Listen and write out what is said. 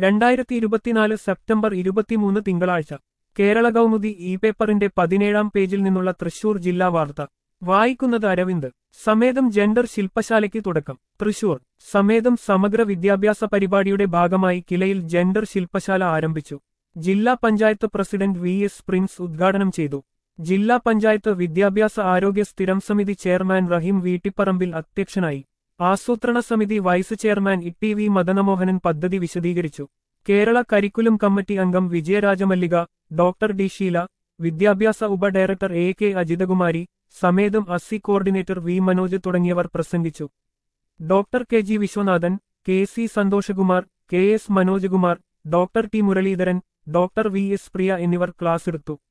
രണ്ടായിരത്തി ഇരുപത്തിനാല് സെപ്റ്റംബർ ഇരുപത്തിമൂന്ന് തിങ്കളാഴ്ച കേരള കൗമുദി ഇ പേപ്പറിന്റെ പതിനേഴാം പേജിൽ നിന്നുള്ള തൃശൂർ ജില്ലാ വാർത്ത വായിക്കുന്നത് അരവിന്ദ് സമേതം ജെൻഡർ ശില്പശാലയ്ക്ക് തുടക്കം തൃശൂർ സമേതം സമഗ്ര വിദ്യാഭ്യാസ പരിപാടിയുടെ ഭാഗമായി കിലയിൽ ജെൻഡർ ശില്പശാല ആരംഭിച്ചു ജില്ലാ panchayat president V S Prince ഉദ്ഘാടനം ചെയ്തു ജില്ലാ പഞ്ചായത്ത് വിദ്യാഭ്യാസ ആരോഗ്യ സ്ഥിരം സമിതി ചെയർമാൻ റഹീം വീട്ടിപ്പറമ്പിൽ അധ്യക്ഷനായി ആസൂത്രണ സമിതി vice chairman E V Madanamohanan പദ്ധതി വിശദീകരിച്ചു കേരള കരിക്കുലം കമ്മിറ്റി അംഗം വിജയരാജമല്ലിക ഡോക്ടർ ഡി ഷീല വിദ്യാഭ്യാസ ഉപ ഡയറക്ടർ എ കെ അജിതകുമാരി സമേതം അസി കോർഡിനേറ്റർ വി മനോജ് തുടങ്ങിയവർ പ്രസംഗിച്ചു doctor K G Viswanathan K C Santhoshkumar K S Manojkumar doctor T Muraleedharan doctor V S Priya എന്നിവർ ക്ലാസ്സെടുത്തു